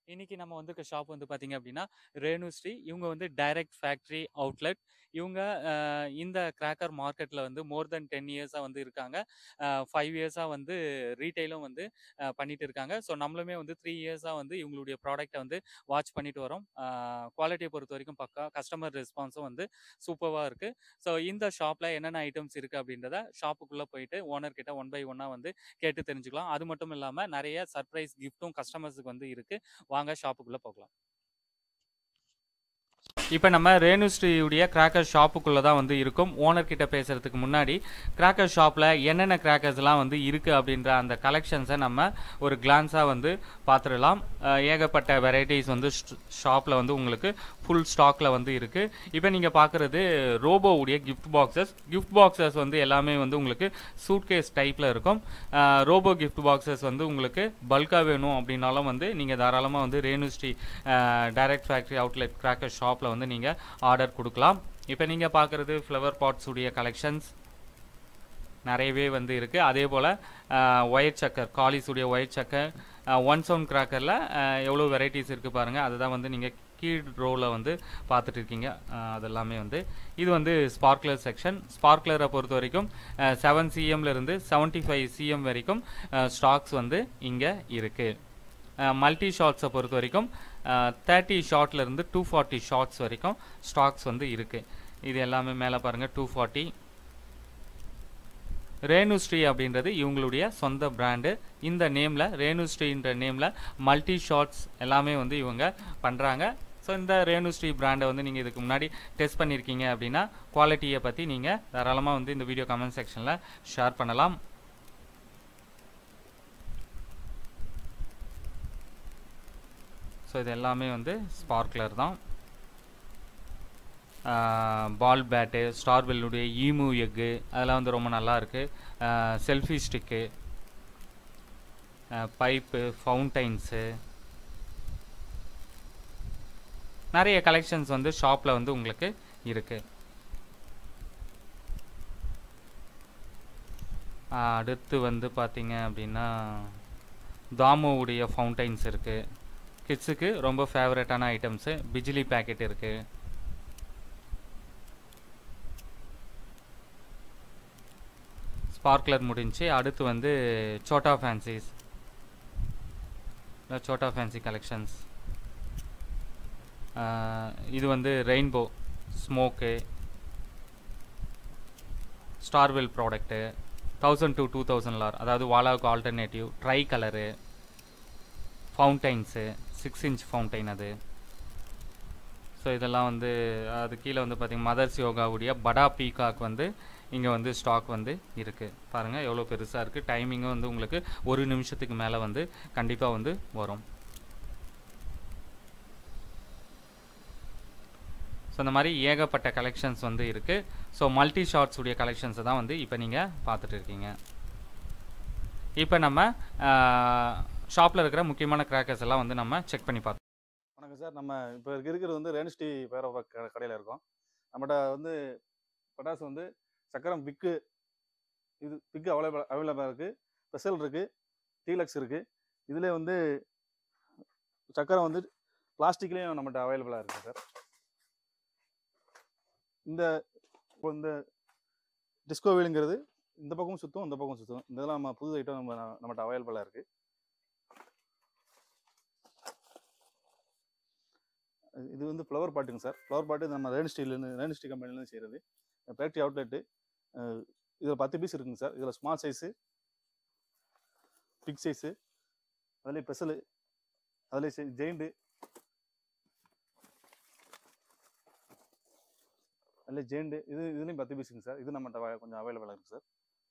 இன்னைக்கு நம்ம வந்திருக்க ஷாப் வந்து பார்த்தீங்க அப்படின்னா, ரேணுஸ்ரீ. இவங்க வந்து டைரக்ட் ஃபேக்டரி அவுட்லெட். இவங்க அ இந்த கிராக்கர் மார்க்கெட்ல வந்து மோர் தென் 10 இயர்ஸா வந்து இருக்காங்க. அ 5 இயர்ஸா வந்து ரீட்டெயிலும் வந்து அ பண்ணிட்டு இருக்காங்க. ஸோ நம்மளுமே வந்து 3 இயர்ஸா வந்து இவங்களுடைய ப்ராடக்ட்ட வந்து வாட்ச் பண்ணிட்டு வரோம். அ குவாலிட்டிய பொறுத்தவரைக்கும் பக்கா. கஸ்டமர் ரெஸ்பான்ஸும் வந்து சூப்பர்வா இருக்கு. ஸோ இந்த ஷாப்ல என்னென்ன ஐட்டம்ஸ் இருக்கு அப்படின்றத ஷாப்புக்குள்ள போயிட்டு ஓனர் கிட்ட ஒன் பை ஒன்னா வந்து கேட்டு தெரிஞ்சுக்கலாம். அது மட்டும் இல்லாம நெறைய சர்ப்ரைஸ் கிஃப்ட்டும் கஸ்டமர்ஸுக்கு வந்து இருக்கு. வாங்க ஷாப்புக்குள்ள போகலாம். இப்ப நம்ம ரேணுஸ்ரீயுடைய கிராக்கர் ஷாப்புக்குள்ள தான் வந்து இருக்கோம். ஓனர் கிட்ட பேசுறதுக்கு முன்னாடி, கிராக்கர் ஷாப்ல என்னென்ன கிராக்கர்ஸ்லாம் வந்து இருக்கு அப்படின்ற அந்த கலெக்ஷன்ஸ நம்ம ஒரு கிளான்ஸா வந்து பார்த்துறலாம். அ ஏகப்பட்ட வெரைட்டீஸ் வந்து ஷ் ஷாப்ல வந்து உங்களுக்கு ஃபுல் ஸ்டாக்ல வந்து இருக்கு. இப்ப நீங்க பார்க்குறது ரோபோவுடைய கிஃப்ட் பாக்ஸஸ். கிஃப்ட் பாக்ஸஸ் வந்து எல்லாமே வந்து உங்களுக்கு சூட்கேஸ் டைப்ல இருக்கும். அ ரோபோ கிஃப்ட் பாக்ஸஸ் வந்து உங்களுக்கு பல்கா வேணும் அப்படின்னாலும் வந்து நீங்க தாராளமா வந்து ரேணுஸ்ரீ அ டைரக்ட் ஃபேக்டரி அவுட்லெட் கிராக்கர் ஷாப்ல வந்து நீங்க ஆர்டர் குடுக்கலாம். இப்ப நீங்க பார்க்குறது ஃப்ளவர் பாட்ஸ் உடைய கலெக்ஷன்ஸ். நெறையவே வந்து இருக்கு. அதேபோல அ ஒயர் சக்கர், காலிஸ் உடைய ஒயர் சக்கர், அ ஒன் சவுண்ட் கிராக்கர்ல அ எவ்வளோ வெரைட்டீஸ் இருக்கு பாருங்க. அதுதான் வந்து நீங்க கீழ் ரோல வந்து பார்த்துட்டு இருக்கீங்க. அ அதெல்லாமே வந்து இது வந்து ஸ்பார்க்லர் செக்ஷன். ஸ்பார்க்லர பொறுத்தவரைக்கும் அ 7 சிஎம்ல இருந்து 75 சிஎம் வரைக்கும் அ ஸ்டாக்ஸ் வந்து இங்க இருக்கு. அ மல்டி ஷாட்ஸ பொறுத்தவரைக்கும் அ 30 ஷாட்ல இருந்து 240 ஷாட்ஸ் வரைக்கும் ஸ்டாக்ஸ் வந்து இருக்கு. இது எல்லாமே மேல பாருங்க 240. ரேணுஸ்ரீ அப்படின்றது இவங்களுடைய சொந்த பிராண்டு. இந்த நேம்ல ரேணுஸ்ரீன்ற நேம்ல மல்டி ஷாட்ஸ் எல்லாமே வந்து இவங்க பண்றாங்க. ஸோ இந்த ரேணுஸ்ரீ பிராண்ட வந்து நீங்க இதுக்கு முன்னாடி டெஸ்ட் பண்ணியிருக்கீங்க அப்படின்னா, குவாலிட்டிய பத்தி நீங்க தாராளமா வந்து இந்த வீடியோ கமெண்ட் செக்ஷன்ல ஷேர் பண்ணலாம். ஸோ இது எல்லாமே வந்து ஸ்பார்க்லர் தான். ஆ பால் பேட்டு, ஸ்டார்பெல்லுடைய ஈமு எக்கு அதெல்லாம் வந்து ரொம்ப நல்லா இருக்கு. அ செல்ஃபி ஸ்டிக்கு. அ பைப்பு, ஃபவுண்டைன்ஸு. நெறைய கலெக்ஷன்ஸ் வந்து ஷாப்ல வந்து உங்களுக்கு இருக்கு. அ அடுத்து வந்து பார்த்தீங்க அப்படின்னா, தாமோவுடைய ஃபவுண்டைன்ஸ் இருக்கு. கிட்ஸுக்கு ரொம்ப ஃபேவரட்டான ஐட்டம்ஸு. பிஜ்லி பாக்கெட் இருக்கு. ஸ்பார்க்லர் முடிஞ்சுச்சு. அடுத்து வந்து சோட்டா ஃபேன்ஸீஸ். சோட்டா ஃபேன்ஸி கலெக்ஷன்ஸ். அ இது வந்து ரெயின்போ, ஸ்மோக்கு. ஸ்டார்வெல் ப்ராடக்ட்டு. 1000 டூ 2000 லார். அதாவது வாலாவுக்கு alternative. Tri colour. Fountains. 6 inch fountain அது. ஸோ இதெல்லாம் வந்து அது கீழ வந்து பார்த்தீங்கன்னா, மதர்ஸ் யோகாவுடைய படா பீகாக் வந்து இங்க வந்து ஸ்டாக் வந்து இருக்கு. பாருங்க எவ்வளோ பெருசா இருக்கு. டைமிங்கும் வந்து உங்களுக்கு 1 நிமிஷத்துக்கு மேல வந்து கண்டிப்பா வந்து வரும். ஸோ இந்த மாரி ஏகப்பட்ட கலெக்ஷன்ஸ் வந்து இருக்கு. ஸோ மல்டி ஷாட்ஸ் உடைய கலெக்ஷன்ஸ தான் வந்து இப்ப நீங்க பார்த்துட்டு இருக்கீங்க. இப்ப நம்ம அ ஷாப்ல இருக்கிற முக்கியமான கிராக்கர்ஸ் எல்லாம் வந்து நம்ம செக் பண்ணி பார்த்தோம். வணக்கம் சார். நம்ம இப்போ இருக்கிறது வந்து ரேணுஸ்ரீ பேர க கடையில இருக்கோம். நம்மட்ட வந்து பட்டாசு வந்து சக்கரம் பிக்கு இது பிக்கு அவைலபிள் அவைலபிளா இருக்கு. ஸ்பெஷல் இருக்கு. டீலக்ஸ் இருக்கு. இதுலயே வந்து சக்கரம் வந்து பிளாஸ்டிக்லயும் நம்மட்ட அவைலபிளா இருக்கு சார். இந்த இப்போ இந்த டிஸ்கோ வீலுங்கிறது இந்த பக்கமும் சுத்தும், இந்த பக்கமும் சுத்தும். இந்த இதெல்லாம் நம்ம புது ஐட்டம் நம்ம நம்மட்ட அவைலபிளா இருக்கு. இது வந்து ஃப்ளவர் பாட்டுங்க சார். ஃப்ளவர் பாட்டு நம்ம ரேணுஸ்ரீலேருந்து ரேணுஸ்ரீ கம்பெனிலேருந்து செய்றது. Factory outlet. அ இதில 10 பீஸ் இருக்குங்க சார். இதில ஸ்மால் சைஸு. Big size. அதுலயும் ஸ்பெஷலு. அதுலயும் செ ஜெயண்ட்டு. அதுல ஜெயண்ட்டு. இது இதுலயும் 10 பீஸுங்க சார். இது நம்மட்ட வ கொஞ்சம் அவைலபிளா இருக்கு சார்.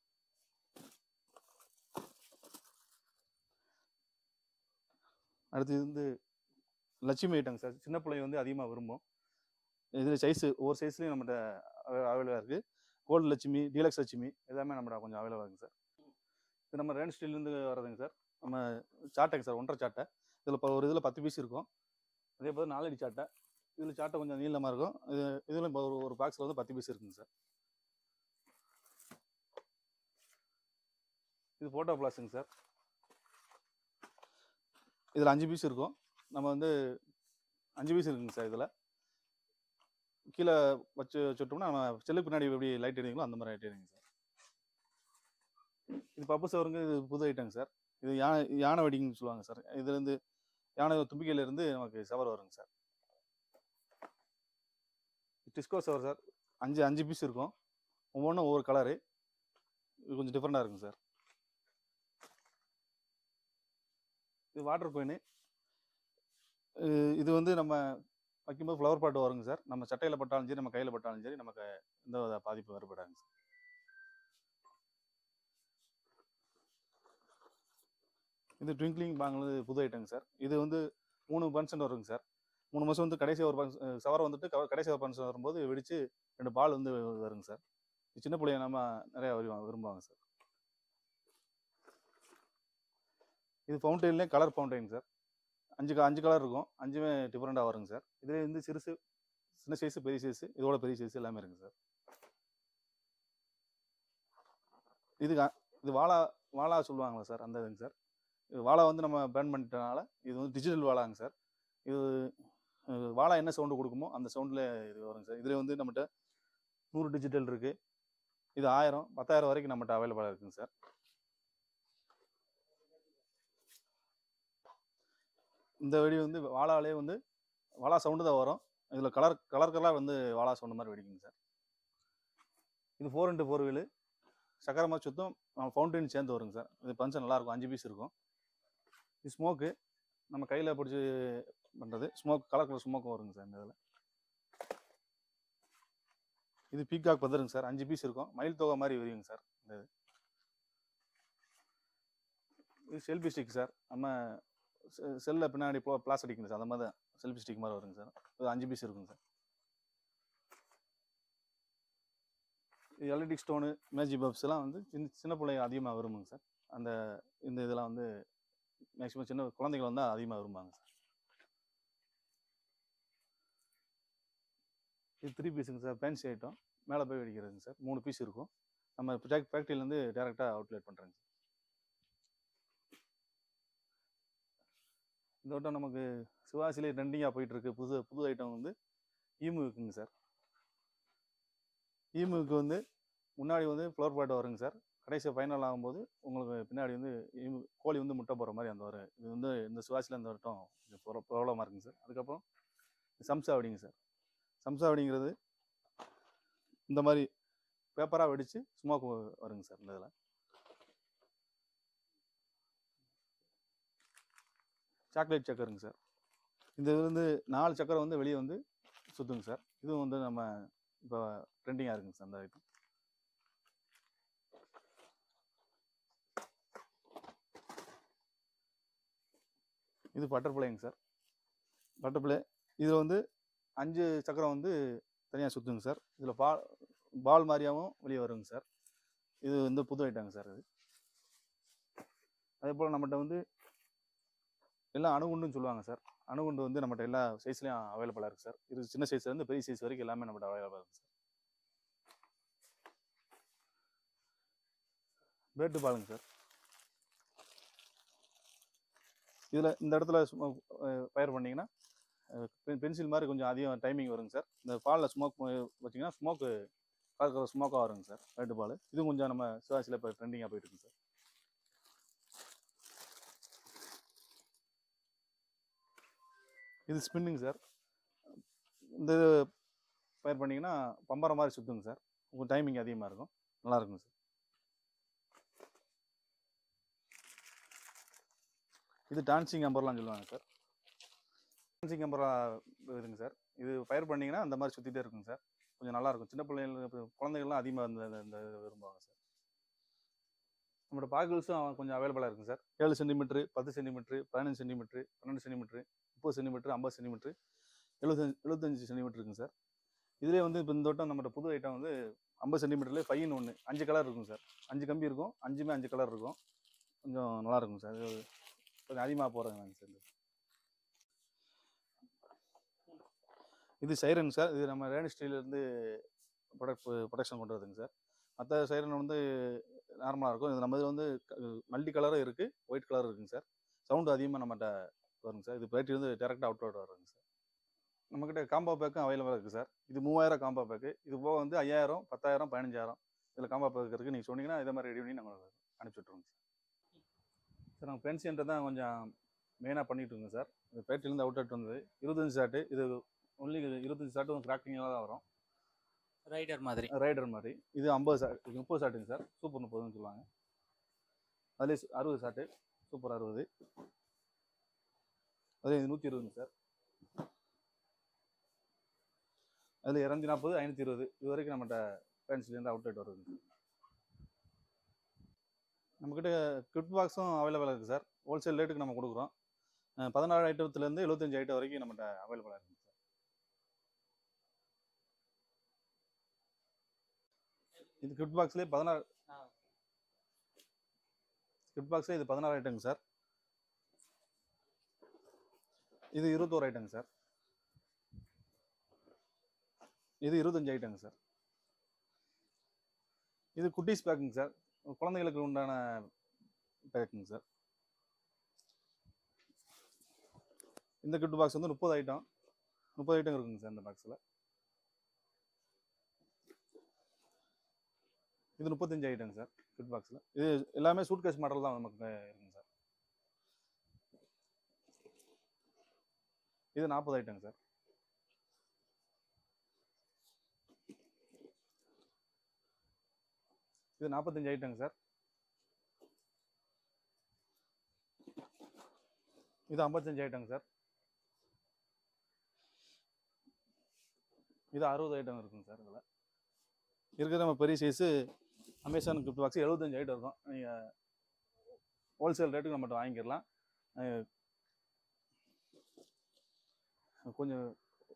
அடுத்து இது வந்து லட்சுமி ஐட்டங்க சார். சின்ன பிள்ளைங்க வந்து அதிகமா விரும்பும். இதுல சைஸு ஒவ்வொரு சைஸ்லயும் நம்மட்ட அவை அவைலபிளா இருக்கு. கோல்டு லட்சுமி, டீலக்ஸ் லட்சுமி எல்லாமே நம்மட்ட கொஞ்சம் அவைலபிளா இருக்குங்க சார். இது நம்ம ரேணுஸ்ரீலேருந்து வர்றதுங்க சார். நம்ம சாட்டைங்க சார். 1 1/2 சாட்டை. இதில இப்போ ஒரு இதில 10 பீஸ் இருக்கும். அதே போல 4 அடி சாட்டை. இதில சாட்டை கொஞ்சம் நீளமா இருக்கும். இது இதிலும் இப்போ ஒரு ஒரு பாக்ஸ்ல வந்து 10 பீஸ் இருக்குங்க சார். இது ஃபோட்டோ பிளாஸுங்க சார். இதில 5 பீஸ் இருக்கும். நம்ம வந்து அஞ்சு பீஸ் இருக்குங்க சார் இதில் கீழே வச்சு வச்சுட்டோம்னா நம்ம செல்லுக்கு பின்னாடி எப்படி லைட் எரியுங்களோ அந்த மாதிரி லைட் எரியுங்க சார் இது பப்பு சவருங்க இது புது ஐட்டங்க சார் இது யானை யானை வெடிங்கன்னு சொல்லுவாங்க சார் இதுலேருந்து யானை தும்பிக்கையிலேருந்து நமக்கு சவர் வருங்க சார் டிஸ்கோ சவர் சார் அஞ்சு அஞ்சு பீஸ் இருக்கும் ஒவ்வொன்றும் ஒவ்வொரு கலரு இது கொஞ்சம் டிஃப்ரெண்ட்டாக இருக்குங்க சார் இது வாட்டர் கோயின் இது வந்து நம்ம வைக்கும்போது ஃப்ளவர் பாட்டு வருங்க சார் நம்ம சட்டையில் பட்டாலும் சரி நம்ம கையில் பட்டாலும் சரி நமக்கு எந்த வித பாதிப்பு ஏற்படாதுங்க சார் இது ட்விங்க்லிங் பாங்கிறது புது ஐட்டங்க சார் இது வந்து மூணு பர்சன்ட் வருங்க சார் மூணு மாதம் வந்து கடைசி ஒரு பன்ஸ் சவரம் வந்துட்டு கவ- கடைசி ஒரு பன்ஸ் வரும்போது வெடிச்சு ரெண்டு பால் வந்து வருங்க சார் இது சின்ன பிள்ளைங்க நம்ம நிறையா விரும்புவாங்க விரும்புவாங்க சார் இது ஃபவுண்டெயின்லேயே கலர் ஃபவுண்டெயின் சார் அஞ்சு க- அஞ்சு கலர் இருக்கும் அஞ்சுமே டிஃப்ரெண்ட்டாக வருங்க சார் இதுல வந்து சிறுசு சின்ன சைஸு பெரிய சைஸு இதோட பெரிய சைஸ் எல்லாமே இருக்குங்க சார் இது கா- இது வாழா வாழா சொல்லுவாங்களா சார் அந்த இதுங்க சார் இது வாழா வந்து நம்ம பேன் பண்ணிட்டனால இது வந்து டிஜிட்டல் வாழாங்க சார் இது அஹ், வாழா என்ன சவுண்டு கொடுக்குமோ அந்த சவுண்டில் இது வருங்க சார் இதில் வந்து நம்மகிட்ட நூறு டிஜிட்டல் இருக்குது இது ஆயிரம் பத்தாயிரம் வரைக்கும் நம்மகிட்ட அவைலபிளாக இருக்குங்க சார் இந்த வெடி வந்து வாழாலே வந்து வாழா சவுண்டு தான் வரும் இதில் கலர் கலர் கலராக வந்து வாழா சவுண்டு மாதிரி வெடிக்குங்க சார் இது ஃபோர் இன்ட்டு ஃபோர் வீலு சக்கரை மாதிரி சுத்தம் ஃபவுண்டைன் சேர்ந்து வருங்க சார் இது பஞ்சம் நல்லாயிருக்கும் அஞ்சு பீஸ் இருக்கும் இது ஸ்மோக்கு நம்ம கையில் பிடிச்சி பண்ணுறது ஸ்மோக் கலர் கலர் ஸ்மோக்கும் வருங்க சார் இந்த இதில் இது பீகாக் பதருங்க சார் அஞ்சு பீஸ் இருக்கும் மயில் தொகை மாதிரி விரியுங்க சார் இந்த இது இது செல்ஃபி ஸ்டிக் சார் நம்ம செல்லில் பின்னாடி ப்ளோ பிளாஸ் அடிக்குங்க சார் அந்த மாதிரி தான் செல்ஃபி ஸ்டிக் மாதிரி வருங்க சார் இது அஞ்சு பீஸ் இருக்குங்க சார் இது எலக்ட்ரிக் ஸ்டோனு மேஜிக் பப்ஸ் எல்லாம் வந்து சின்ன சின்ன பிள்ளைங்க அதிகமாக விரும்புங்க சார் அந்த இந்த இதெல்லாம் வந்து மேக்ஸிமம் சின்ன குழந்தைகள் வந்து அதிகமாக விரும்புவாங்க சார் இது த்ரீ பீஸுங்க சார் ஃபேன்சி ஐட்டம் மேலே போய் வெடிக்கிறதுங்க சார் மூணு பீஸ் இருக்கும் நம்ம ஃபேக்ட்ரியிலேருந்து டேரெக்டாக அவுட்லேட் பண்ணுறேங்க சார் இந்த வட்டம் நமக்கு சிவாசிலே ட்ரெண்டிங்காக போயிட்டு இருக்கு புது புது ஐட்டம் வந்து ஈமு இருக்குங்க சார் ஈமுக்கு வந்து முன்னாடி வந்து ஃப்ளோர் பாட் வருங்க சார் கடைசி ஃபைனல் ஆகும்போது உங்களுக்கு பின்னாடி வந்து ஈமு கோழி வந்து முட்டை போடுற மாதிரி அந்த வரும் இது வந்து இந்த சுவாசியில் இந்த வட்டம் கொஞ்சம் ப்ராப்ளமாக இருக்குங்க சார் அதுக்கப்புறம் சம்சா வெடிங்க சார் சம்சா வெடிங்கிறது இந்த மாதிரி பேப்பராக வெடித்து ஸ்மோக் வருங்க சார் இந்த இதில் சாக்லேட் சக்கருங்க சார் இந்த இது வந்து நாலு சக்கரை வந்து வெளியே வந்து சுற்றுங்க சார் இதுவும் வந்து நம்ம இப்போ ட்ரெண்டிங்காக இருக்குங்க சார் அந்த ஐட்டம் இது பட்டர்ஃப்ளைங்க சார் பட்டர்ஃப்ளை இது வந்து அஞ்சு சக்கரம் வந்து தனியாக சுற்றுங்க சார் இதில் பால் பால் மாதிரியாகவும் வெளியே வருங்க சார் இது வந்து புது ஐட்டங்க சார் இது அதே போல் நம்மகிட்ட வந்து எல்லாம் அணுகுண்டுன்னு சொல்லுவாங்க சார் அணுகுண்டு வந்து நம்மகிட்ட எல்லா சைஸ்லையும் அவைலபிளாக இருக்குது சார் இது சின்ன சைஸ்லேருந்து பெரிய சைஸ் வரைக்கும் எல்லாமே நம்மகிட்ட அவைலபிளாக இருக்குது சார் பேட்டு பாலுங்க சார் இதில் இந்த இடத்துல ஃபயர் பண்ணிங்கன்னா பென்சில் மாதிரி கொஞ்சம் அதிகம் டைமிங் வருங்க சார் இந்த பாலில் ஸ்மோக் வச்சிங்கன்னா ஸ்மோக்கு கலக்கிற ஸ்மோக்காக வருங்க சார் பேட்டு பால் இதுவும் கொஞ்சம் நம்ம சிவாசியில் இப்போ ட்ரெண்டிங்காக போயிட்டு இருக்குங்க சார் இது ஸ்பின்னுங்க சார் இந்த இது ஃபயர் பண்ணிங்கன்னா பம்பரம் மாதிரி சுற்றுங்க சார் உங்கள் டைமிங் அதிகமாக இருக்கும் நல்லா இருக்குங்க சார் இது டான்சிங் அம்பர்லாம் சொல்லுவாங்க சார் டான்சிங் அம்பரா இதுங்க சார் இது ஃபயர் பண்ணிங்கன்னா அந்த மாதிரி சுற்றிட்டே இருக்குங்க சார் கொஞ்சம் நல்லா இருக்கும் சின்ன பிள்ளைகள் இப்ப குழந்தைகள்லாம் அதிகமாக இந்த இந்த- இந்த இது விரும்புவாங்க சார் நம்மளோட பாகிள்ஸும் கொஞ்சம் அவைலபிளாக இருக்குங்க சார் ஏழு சென்டிமீட்ரு பத்து சென்டிமீட்ரு பதினஞ்சு சென்டிமீட்ரு பன்னெண்டு சென்டிமீட்ரு முப்பது சென்டிமீட்ரு ஐம்பது சென்டிமீட்ரு எழுபத்தஞ்சு எழுபத்தஞ்சு சென்டிமீட்டர் இருக்குங்க சார் இதுலேயே வந்து இப்போ இந்த வட்டம் நம்மகிட்ட புது ஐட்டம் வந்து ஐம்பது சென்டிமீட்டர்லேயே ஃபைன் ஒன்று அஞ்சு கலர் இருக்கும் சார் அஞ்சு கம்பி இருக்கும் அஞ்சுமே அஞ்சு கலர் இருக்கும் கொஞ்சம் நல்லா இருக்கும் சார் இது கொஞ்சம் அதிகமாக போகிறேங்க சார் இது. இது சைரன் சார் இது நம்ம ரேணி ஸ்டீலேருந்து ப்ரொடக்ட் ப்ரொடக்ஷன் கொண்டு வருதுங்க சார் மற்ற சைரன் வந்து நார்மலாக இருக்கும் இது நம்ம இது வந்து மல்டி கலரும் இருக்குது ஒயிட் கலரும் இருக்குங்க சார் சவுண்டு அதிகமாக நம்மகிட்ட வருங்க சார் இது பேட்டரி வந்து டேரெக்டாக அவுட் அவுட் வருங்க சார் நம்மக்கிட்ட காம்போ பேக்கும் அவைலபிளாக இருக்குது சார் இது மூவாயிரம் காம்போ பேக்கு இது போக வந்து ஐயாயிரம் பத்தாயிரம் பதினஞ்சாயிரம் இதில் காம்போ பேக் இருக்குது நீங்கள் சொன்னீங்கன்னா இதே மாதிரி ரெடி பண்ணி நாங்கள் அனுப்பிச்சி விட்ருவோங்க சார் சார் நாங்கள் பென்சியன்ட்டு தான் கொஞ்சம் மெயினாக பண்ணிட்டு இருக்கோங்க சார் இது பேட்டரிலேருந்து அவுட் அவுட் வந்தது இருபத்தஞ்சு ஷாட்டு இது ஒன்லி இருபத்தஞ்சு ஷாட்டு கிராக்கிங்காக தான் வரும் ரைடர் மாதிரி ரைடர் மாதிரி இது ஐம்பது ஷாட் இது முப்பது ஷாட்டுங்க சார் சூப்பர் முப்பதுன்னு சொல்லுவாங்க அதுலேயே அறுபது ஷாட்டு சூப்பர் அறுபது அதுலேயே இது நூற்றி இருபதுங்க சார் அதில் இரநூத்தி நாற்பது ஐநூற்றி இருபது இது வரைக்கும் நம்மகிட்ட பென்சிலேருந்து அவுட் அவுட் வருதுங்க நம்மக்கிட்ட கிட் பாக்ஸும் அவைலபிளாக இருக்குது சார் ஹோல்சேல் ரேட்டுக்கு நம்ம கொடுக்குறோம் அஹ் பதினாறு ஐட்டத்துலேருந்து எழுபத்தஞ்சு ஐட்டம் வரைக்கும் நம்மகிட்ட அவைலபிளாக இருக்குங்க சார் இது கிட் பாக்ஸ்லேயே பதினாறு கிட் பாக்ஸில் இது பதினாறு ஐட்டங்க சார் இது இருபத்தோரு ஐட்டங்க சார் இது இருபத்தஞ்சு ஐட்டங்க சார் இது குட்டீஸ் பேக்குங்க சார் குழந்தைகளுக்கு உண்டான பேக்குங்க சார் இந்த கிட் பாக்ஸ் வந்து முப்பது ஐட்டம் முப்பது ஐட்டம் இருக்குங்க சார் இந்த பாக்ஸில் இது முப்பத்தஞ்சு ஐட்டங்க சார் கிட் பாக்ஸில் இது எல்லாமே சூட்கேஸ் மாடல் தான் நமக்கு இருக்குங்க சார் இது நாற்பது ஐட்டங்க சார் இது நாற்பத்தஞ்சு ஐட்டங்க சார் இது ஐம்பத்தஞ்சு ஐட்டங்க சார் இது அறுபது ஐட்டம் இருக்குங்க சார் இதில் இருக்கிற நம்ம பெரிய சைஸு அமேசான் கிஃப்ட் பாக்ஸ் எழுபத்தஞ்சு ஐட்டம் இருக்கும் நீங்கள் ஹோல்சேல் ரேட்டுக்கு நம்மகிட்ட வாங்கிக்கலாம் அஹ் கொஞ்சம்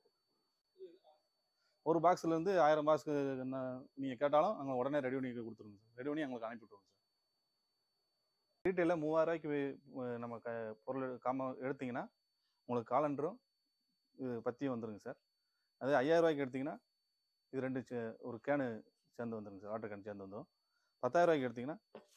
ஒரு பாக்ஸ்லேருந்து ஆயிரம் பாக்ஸ்க்கு என்ன நீங்கள் கேட்டாலும் நாங்கள் உடனே ரெடி பண்ணி கொடுத்துருவோங்க சார் ரெடி பண்ணி எங்களுக்கு அனுப்பி விட்ருவோங்க சார் ரீட்டெயிலில் மூவாயிரூவாய்க்கு வே- நம்ம க பொருள் காம எடுத்தீங்கன்னா உங்களுக்கு காலண்டரும் இது பற்றியும் வந்துருங்க சார் அதே ஐயாயிரம் ரூபாய்க்கு எடுத்தீங்கன்னா இது ரெண்டு சே- ஒரு கேனு சேர்ந்து வந்துருங்க சார் வாட்டர் கேன் சேர்ந்து வந்துடும் பத்தாயிரம் ரூபாய்க்கு எடுத்தீங்கன்னா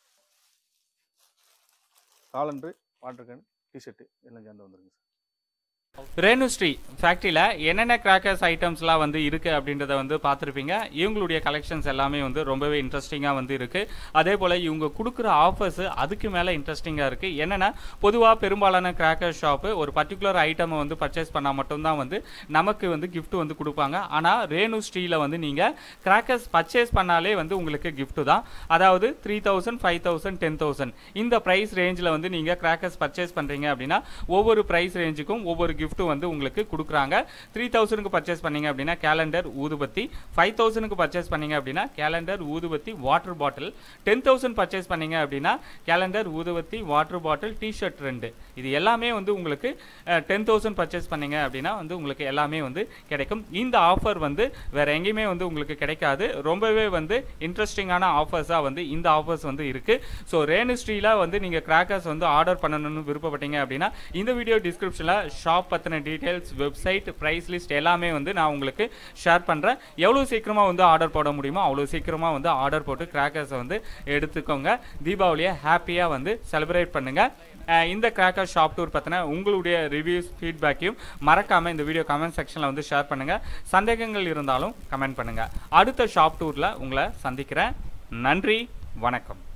காலண்டரு வாட்டர் கேன் டிஷர்ட்டு எல்லாம் சேர்ந்து வந்துருங்க சார் ரேணுஸ்ரீ ஃபேக்ட்ரியில் என்னென்ன கிராக்கர்ஸ் ஐட்டம்ஸ்லாம் வந்து இருக்குது அப்படின்றத வந்து பார்த்துருப்பீங்க இவங்களுடைய கலெக்ஷன்ஸ் எல்லாமே வந்து ரொம்பவே இன்ட்ரெஸ்டிங்காக வந்து இருக்குது அதே போல் இவங்க கொடுக்குற ஆஃபர்ஸ் அதுக்கு மேலே இன்ட்ரெஸ்டிங்காக இருக்குது என்னென்னா பொதுவாக பெரும்பாலான கிராக்கர் ஷாப்பு ஒரு பர்டிகுலர் ஐட்டமை வந்து பர்ச்சேஸ் பண்ணால் மட்டும்தான் வந்து நமக்கு வந்து gift வந்து கொடுப்பாங்க ஆனால் ரேணு ஸ்ரீயில் வந்து நீங்கள் கிராக்கர்ஸ் பர்ச்சேஸ் பண்ணாலே வந்து உங்களுக்கு gift தான் அதாவது three thousand five thousand ten thousand இந்த ப்ரைஸ் ரேஞ்சில் வந்து நீங்கள் கிராக்கர்ஸ் பர்ச்சேஸ் பண்ணுறீங்க அப்படின்னா ஒவ்வொரு ப்ரைஸ் ரேஞ்சுக்கும் ஒவ்வொரு gift வந்து உங்களுக்கு கொடுக்குறாங்க த்ரீ தௌசண்ட்க்கு பர்ச்சேஸ் பண்ணீங்க அப்படின்னா கேலண்டர் ஊதுபத்தி ஃபைவ் தௌசண்ட்க்கு பர்ச்சேஸ் பண்ணீங்க அப்படின்னா கேலண்டர் ஊதுபத்தி water bottle ten thousand purchase பண்ணீங்க அப்படின்னா கேலண்டர் ஊதுபத்தி வாட்டர் பாட்டில் டிஷர்ட் ரெண்டு இது எல்லாமே வந்து உங்களுக்கு டென் தௌசண்ட் பர்ச்சேஸ் பண்ணீங்க அப்படின்னா வந்து உங்களுக்கு எல்லாமே வந்து கிடைக்கும் இந்த ஆஃபர் வந்து வேற எங்கேயுமே வந்து உங்களுக்கு கிடைக்காது ரொம்பவே வந்து இன்ட்ரெஸ்டிங்கான ஆஃபர்ஸாக வந்து இந்த ஆஃபர்ஸ் வந்து இருக்கு ஸோ ரேணுஸ்ரீல வந்து நீங்கள் கிராக்கர்ஸ் வந்து ஆர்டர் பண்ணணும்னு விருப்பப்பட்டீங்க அப்படின்னா இந்த வீடியோ டிஸ்கிரிப்ஷனில் ஷாப் பற்றின டீட்டெயில்ஸ் வெப்சைட் ப்ரைஸ் லிஸ்ட் எல்லாமே வந்து நான் உங்களுக்கு ஷேர் பண்ணுறேன் எவ்வளோ சீக்கிரமாக வந்து ஆர்டர் போட முடியுமோ அவ்வளோ சீக்கிரமாக வந்து ஆர்டர் போட்டு கிராக்கர்ஸை வந்து எடுத்துக்கோங்க தீபாவளியை ஹாப்பியாக வந்து செலிப்ரேட் பண்ணுங்கள் அஹ் இந்த கிராக்கர் ஷாப் டூர் பற்றின உங்களுடைய ரிவ்யூஸ் ஃபீட்பேக்கையும் மறக்காமல் இந்த வீடியோ கமெண்ட் செக்ஷனில் வந்து ஷேர் பண்ணுங்கள் சந்தேகங்கள் இருந்தாலும் கமெண்ட் பண்ணுங்கள் அடுத்த ஷாப் டூரில் உங்களை சந்திக்கிறேன் நன்றி வணக்கம்